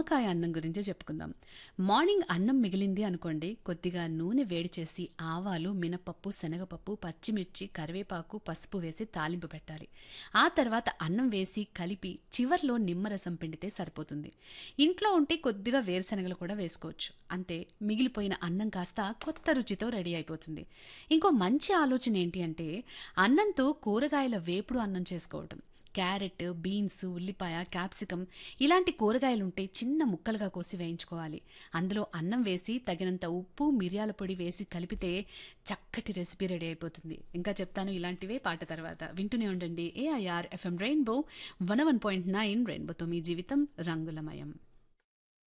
నిమ్మకాయ అన్నం గురించి చెప్పుకుందాం మార్నింగ్ అన్నం మిగిలింది అనుకోండి కొద్దిగా నూనె వేడి చేసి ఆవాలు మినపప్పు శనగపప్పు పచ్చిమిర్చి కరివేపాకు పసుపు వేసి తాలింపు పెట్టాలి ఆ తర్వాత అన్నం వేసి కలిపి చివర్లో నిమ్మరసం పిండితే సరిపోతుంది ఇంట్లో ఉంటే కొద్దిగా వేరుశనగలు కూడా వేసుకోవచ్చు అంతే మిగిలిపోయిన అన్నం కాస్త కొత్త రుచితో రెడీ అయిపోతుంది ఇంకో మంచి ఆలోచన ఏంటి అంటే అన్నంతో కూరగాయల వేపుడు అన్నం చేసుకోవటం క్యారెట్ బీన్స్ ఉల్లిపాయ క్యాప్సికం ఇలాంటి కూరగాయలు ఉంటే చిన్న ముక్కలుగా కోసి వేయించుకోవాలి అందులో అన్నం వేసి తగినంత ఉప్పు మిరియాల పొడి వేసి కలిపితే చక్కటి రెసిపీ రెడీ అయిపోతుంది ఇంకా చెప్తాను ఇలాంటివే పాట తర్వాత వింటూనే ఉండండి AIR FM rainbow one one point nine రెయిన్బోతో మీ జీవితం రంగులమయం